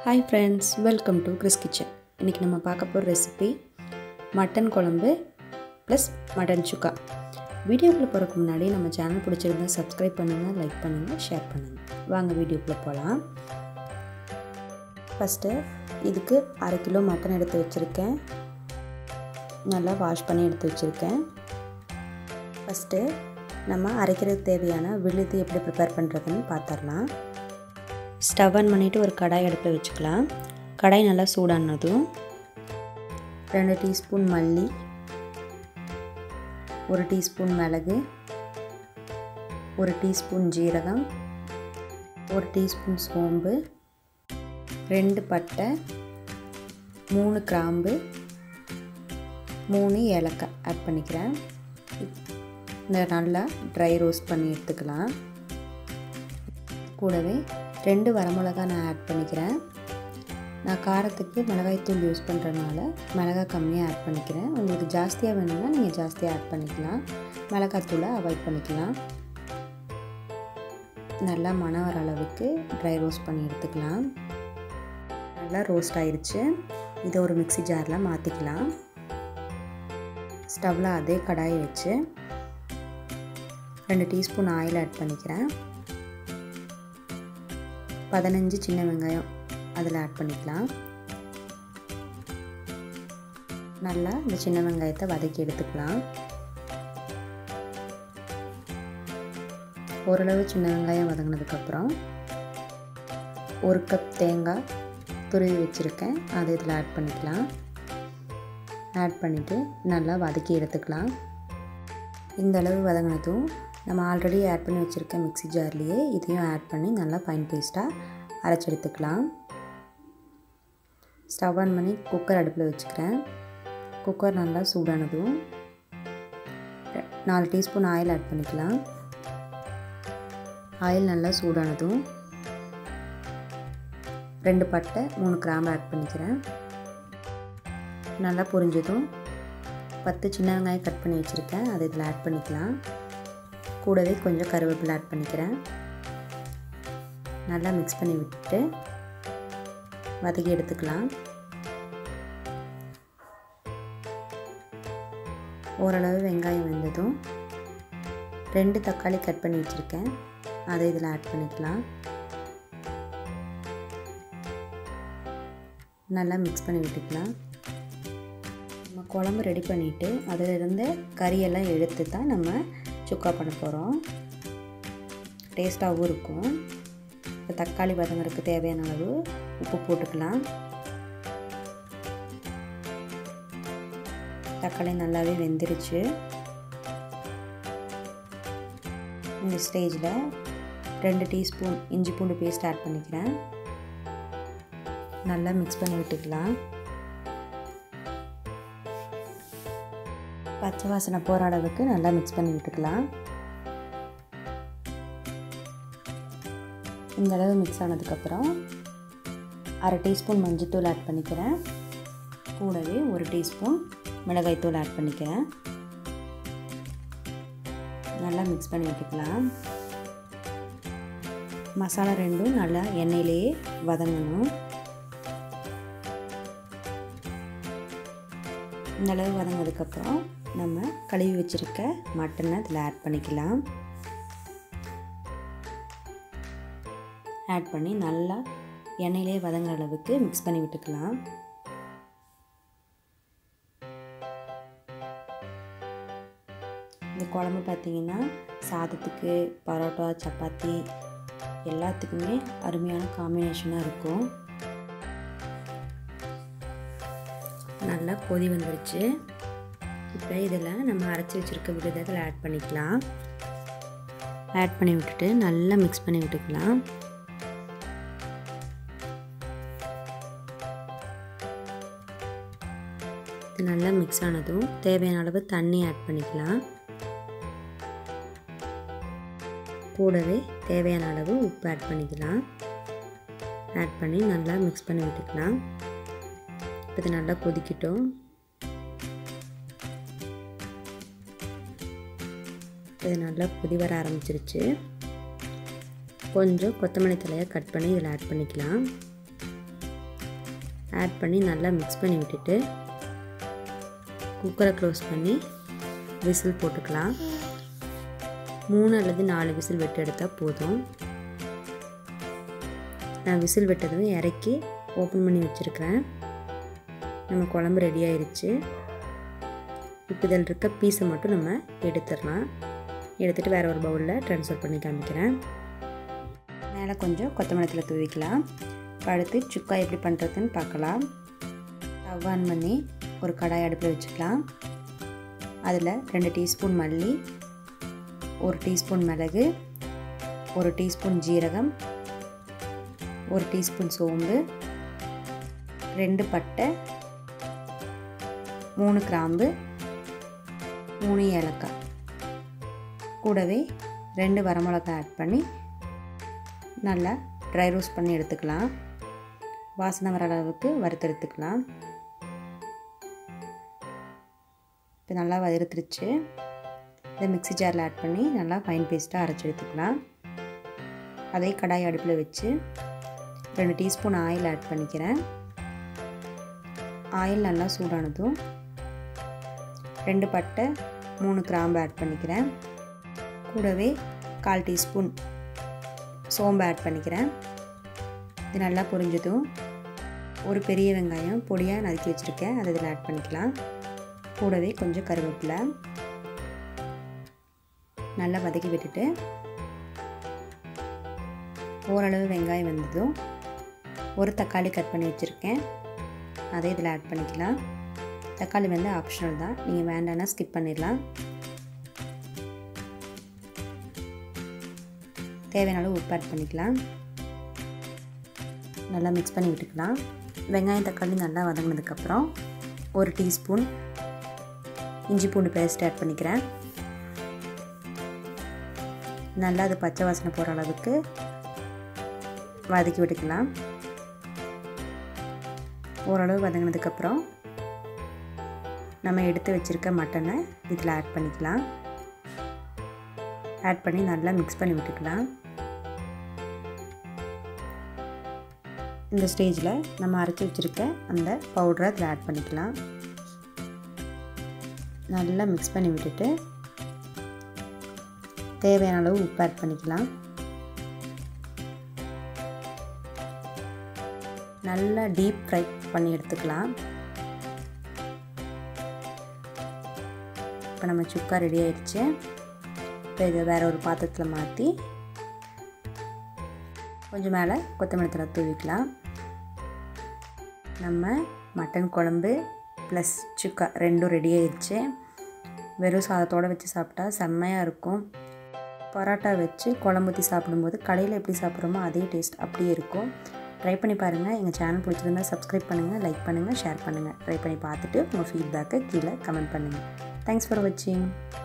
hi friends welcome to Chris kitchen இன்றைக்கி நம்ம பார்க்க போகிற recipe mutton kuzhambu plus mutton chukka வீடியோக்குள்ளே போகிறதுக்கு முன்னாடி நம்ம சேனல் பிடிச்சிருந்தா சப்ஸ்கிரைப் பண்ணுங்கள் லைக் பண்ணுங்கள் ஷேர் பண்ணுங்கள் வாங்க வீடியோக்குள்ளே போகலாம் ஃபஸ்ட்டு இதுக்கு அரை கிலோ மட்டன் எடுத்து வச்சுருக்கேன் நல்லா வாஷ் பண்ணி எடுத்து வச்சுருக்கேன் ஃபஸ்ட்டு நம்ம அரைக்கிறதுக்கு தேவையான விழுது எப்படி ப்ரிப்பேர் பண்ணுறதுன்னு பார்த்துடலாம் ஸ்டவ் ஆன் பண்ணிவிட்டு ஒரு கடாய் அடுப்பில் வச்சுக்கலாம் கடாய் நல்லா சூடானதும் ரெண்டு டீஸ்பூன் மல்லி ஒரு டீஸ்பூன் மிளகு ஒரு டீஸ்பூன் ஜீரகம் ஒரு டீஸ்பூன் சோம்பு ரெண்டு பட்டை மூணு கிராம்பு மூணு ஏலக்காய் ஆட் பண்ணிக்கிறேன் இந்த நல்லா ட்ரை ரோஸ்ட் பண்ணி எடுத்துக்கலாம் கூடவே ரெண்டு வரமிளகா நான் ஆட் பண்ணிக்கிறேன் நான் காரத்துக்கு மிளகாய்த்தூள் யூஸ் பண்ணுறதுனால மிளகாய் கம்மியாக ஆட் பண்ணிக்கிறேன் உங்களுக்கு ஜாஸ்தியாக வேணும்னா நீங்கள் ஜாஸ்தியாக ஆட் பண்ணிக்கலாம் மிளகாத்தூளை அவாய்ட் பண்ணிக்கலாம் நல்லா மணம் வர அளவுக்கு ட்ரை ரோஸ்ட் பண்ணி எடுத்துக்கலாம் நல்லா ரோஸ்ட் ஆயிடுச்சு இதை ஒரு மிக்சி ஜாரில் மாற்றிக்கலாம் ஸ்டவ்வில் அதே கடாயை வச்சு ரெண்டு டீஸ்பூன் ஆயில் ஆட் பண்ணிக்கிறேன் பதினஞ்சு சின்ன வெங்காயம் அதில் ஆட் பண்ணிக்கலாம் நல்லா இந்த சின்ன வெங்காயத்தை வதக்கி எடுத்துக்கலாம் ஓரளவு சின்ன வெங்காயம் வதங்கினதுக்கப்புறம் ஒரு கப் தேங்காய் துருவி வச்சுருக்கேன் அதை இதில் ஆட் பண்ணிக்கலாம் ஆட் பண்ணிவிட்டு நல்லா வதக்கி எடுத்துக்கலாம் இந்த அளவு வதங்கினதும் நம்ம ஆல்ரெடி ஆட் பண்ணி வச்சுருக்க மிக்ஸி ஜார்லேயே இதையும் ஆட் பண்ணி நல்லா ஃபைன் பேஸ்ட்டாக அரைச்சி எடுத்துக்கலாம் ஸ்டவ் ஆன் பண்ணி குக்கர் அடுப்பில் வச்சுக்கிறேன் குக்கர் நல்லா சூடானதும் நாலு டீஸ்பூன் ஆயில் ஆட் பண்ணிக்கலாம் ஆயில் நல்லா சூடானதும் ரெண்டு பட்டை மூணு கிராம்பு ஆட் பண்ணிக்கிறேன் நல்லா பொரிஞ்சதும் பத்து சின்ன வெங்காயம் கட் பண்ணி வச்சுருக்கேன் அதை இதில் ஆட் பண்ணிக்கலாம் கூடவே கொஞ்சம் கருவேப்பிலை ஆட் பண்ணிக்கிறேன் நல்லா மிக்ஸ் பண்ணி விட்டுட்டு வதக்கி எடுத்துக்கலாம் ஓரளவு வெங்காயம் வெந்ததும் ரெண்டு தக்காளி கட் பண்ணி வச்சுருக்கேன் அதை இதில் ஆட் பண்ணிக்கலாம் நல்லா மிக்ஸ் பண்ணி விட்டுக்கலாம் நம்ம குழம்பு ரெடி பண்ணிவிட்டு அதிலிருந்து கறியெல்லாம் எடுத்து தான் நம்ம சுக்கா பண்ண போகிறோம் டேஸ்ட்டாகவும் இருக்கும் இப்போ தக்காளி வதங்குறதுக்கு தேவையான அளவு உப்பு போட்டுக்கலாம் தக்காளி நல்லாவே வெந்துருச்சு இந்த ஸ்டேஜில் ரெண்டு டீஸ்பூன் இஞ்சி பூண்டு பேஸ்ட் ஆட் பண்ணிக்கிறேன் நல்லா மிக்ஸ் பண்ணி விட்டுக்கலாம் பச்சை வாசனை போகிற அளவுக்கு நல்லா மிக்ஸ் பண்ணி விட்டுக்கலாம் இந்த அளவு மிக்ஸ் ஆனதுக்கப்புறம் அரை டீஸ்பூன் மஞ்சள்தூள் ஆட் பண்ணிக்கிறேன் கூடவே ஒரு டீஸ்பூன் மிளகாய்த்தூள் ஆட் பண்ணிக்கிறேன் நல்லா மிக்ஸ் பண்ணி விட்டுக்கலாம் மசாலா ரெண்டும் நல்லா எண்ணெயிலேயே வதங்கணும் இந்த அளவு வதங்கினதுக்கப்புறம் நம்ம கழுவி வச்சுருக்க மட்டனை இதில் ஆட் பண்ணிக்கலாம் ஆட் பண்ணி நல்லா எண்ணெயிலே வதங்குற அளவுக்கு மிக்ஸ் பண்ணி விட்டுக்கலாம் இந்த குழம்பு பார்த்திங்கன்னா சாதத்துக்கு பரோட்டா சப்பாத்தி எல்லாத்துக்குமே அருமையான காம்பினேஷனாக இருக்கும் நல்லா கொதி வந்துருச்சு இப்போ இதில் நம்ம அரைச்சி வச்சுருக்க விழுதத்தில் ஆட் பண்ணிக்கலாம் ஆட் பண்ணி விட்டுட்டு நல்லா மிக்ஸ் பண்ணி விட்டுக்கலாம் இது நல்லா மிக்ஸ் ஆனதும் தேவையான அளவு தண்ணி ஆட் பண்ணிக்கலாம் கூடவே தேவையான அளவு உப்பு ஆட் பண்ணிக்கலாம் ஆட் பண்ணி நல்லா மிக்ஸ் பண்ணி விட்டுக்கலாம் இப்போ இது நல்லா கொதிக்கிட்டோம் இது நல்லா கொதி வர ஆரம்பிச்சிருச்சு கொஞ்சம் கொத்தமல்லி தலையை கட் பண்ணி இதில் ஆட் பண்ணிக்கலாம் ஆட் பண்ணி நல்லா மிக்ஸ் பண்ணி விட்டுட்டு குக்கரை க்ளோஸ் பண்ணி விசில் போட்டுக்கலாம் மூணு அல்லது நாலு விசில் விட்டு எடுத்தால் போதும் நான் விசில் விட்டதும் இறக்கி ஓப்பன் பண்ணி வச்சுருக்கிறேன் நம்ம குழம்பு ரெடி ஆயிடுச்சு இப்போ இதில் இருக்க பீஸை மட்டும் நம்ம எடுத்துடலாம் எடுத்துகிட்டு வேறு ஒரு பவுலில் ட்ரான்ஸ்ஃபர் பண்ணி காமிக்கிறேன் மேலே கொஞ்சம் கொத்தமல்லத்தில் தூவிக்கலாம் இப்போ அடுத்து சுக்கா எப்படி பண்ணுறதுன்னு பார்க்கலாம் ஸ்டவ் ஆன் பண்ணி ஒரு கடாய் அடுப்பில் வச்சுக்கலாம் அதில் ரெண்டு டீஸ்பூன் மல்லி ஒரு டீஸ்பூன் மிளகு ஒரு டீஸ்பூன் ஜீரகம் ஒரு டீஸ்பூன் சோம்பு ரெண்டு பட்டை மூணு கிராம்பு மூணு ஏலக்காய் கூடவே ரெண்டு வரமிளகாய் ஆட் பண்ணி நல்லா ட்ரை ரோஸ்ட் பண்ணி எடுத்துக்கலாம் வாசனை வர அளவுக்கு வறுத்தெடுத்துக்கலாம் இப்போ நல்லா வறுத்துருச்சு இதை மிக்ஸி ஜாரில் ஆட் பண்ணி நல்லா ஃபைன் பேஸ்ட்டாக அரைச்சி எடுத்துக்கலாம் அதே கடாய் அடுப்பில் வச்சு ரெண்டு டீஸ்பூன் ஆயில் ஆட் பண்ணிக்கிறேன் ஆயில் நல்லா சூடானதும் ரெண்டு பட்டை மூணு கிராம்பு ஆட் பண்ணிக்கிறேன் கூடவே கால் டீஸ்பூன் சோம்பு ஆட் பண்ணிக்கிறேன் இது நல்லா பொரிஞ்சதும் ஒரு பெரிய வெங்காயம் பொடியாக நறுக்கி வச்சுருக்கேன் அதை இதில் ஆட் பண்ணிக்கலாம் கூடவே கொஞ்சம் கருவேப்பிலை நல்லா வதக்கி விட்டுட்டு ஓரளவு வெங்காயம் வந்ததும் ஒரு தக்காளி கட் பண்ணி வச்சுருக்கேன் அதை இதில் ஆட் பண்ணிக்கலாம் தக்காளி வந்து ஆப்ஷனல் தான் நீங்கள் வேண்டாம்னா ஸ்கிப் பண்ணிடலாம் தேவையான அளவு உப்பு ஆட் பண்ணிக்கலாம் நல்லா மிக்ஸ் பண்ணி விட்டுக்கலாம் வெங்காயம் தக்காளி நல்லா வதங்கினதுக்கப்புறம் ஒரு டீஸ்பூன் இஞ்சி பூண்டு பேஸ்ட் ஆட் பண்ணிக்கிறேன் நல்லா அது பச்சை வாசனை போகிற அளவுக்கு வதக்கி விட்டுக்கலாம் ஓரளவு வதங்கினதுக்கப்புறம் நம்ம எடுத்து வச்சுருக்க மட்டனை இதில் ஆட் பண்ணிக்கலாம் ஆட் பண்ணி நல்லா மிக்ஸ் பண்ணி விட்டுக்கலாம் இந்த ஸ்டேஜில் நம்ம அரைச்சி வச்சுருக்க அந்த பவுடரை அதில் ஆட் பண்ணிக்கலாம் நல்லா மிக்ஸ் பண்ணி விட்டுட்டு தேவையான அளவு உப்பு ஆட் பண்ணிக்கலாம் நல்லா டீப் ஃப்ரை பண்ணி எடுத்துக்கலாம் இப்போ நம்ம சுக்கா ரெடி ஆயிடுச்சு இப்போ இதை வேறு ஒரு பாத்திரத்தில் மாற்றி கொஞ்சம் மேலே கொத்தமல்லி தலை தூவிக்கலாம் நம்ம மட்டன் குழம்பு ப்ளஸ் சுக்கா ரெண்டும் ரெடி ஆயிடுச்சு வெறும் சாதத்தோடு வச்சு சாப்பிட்டா செம்மையாக இருக்கும் பரோட்டா வச்சு குழம்பு ஊற்றி சாப்பிடும்போது கடையில் எப்படி சாப்பிட்றோமோ அதே டேஸ்ட் அப்படியே இருக்கும் ட்ரை பண்ணி பாருங்கள் எங்கள் சேனல் பிடிச்சிருந்தால் சப்ஸ்கிரைப் பண்ணுங்கள் லைக் பண்ணுங்கள் ஷேர் பண்ணுங்கள் ட்ரை பண்ணி பார்த்துட்டு உங்கள் ஃபீட்பேக்கை கீழே கமெண்ட் பண்ணுங்கள் தேங்க்ஸ் ஃபார் வாட்சிங்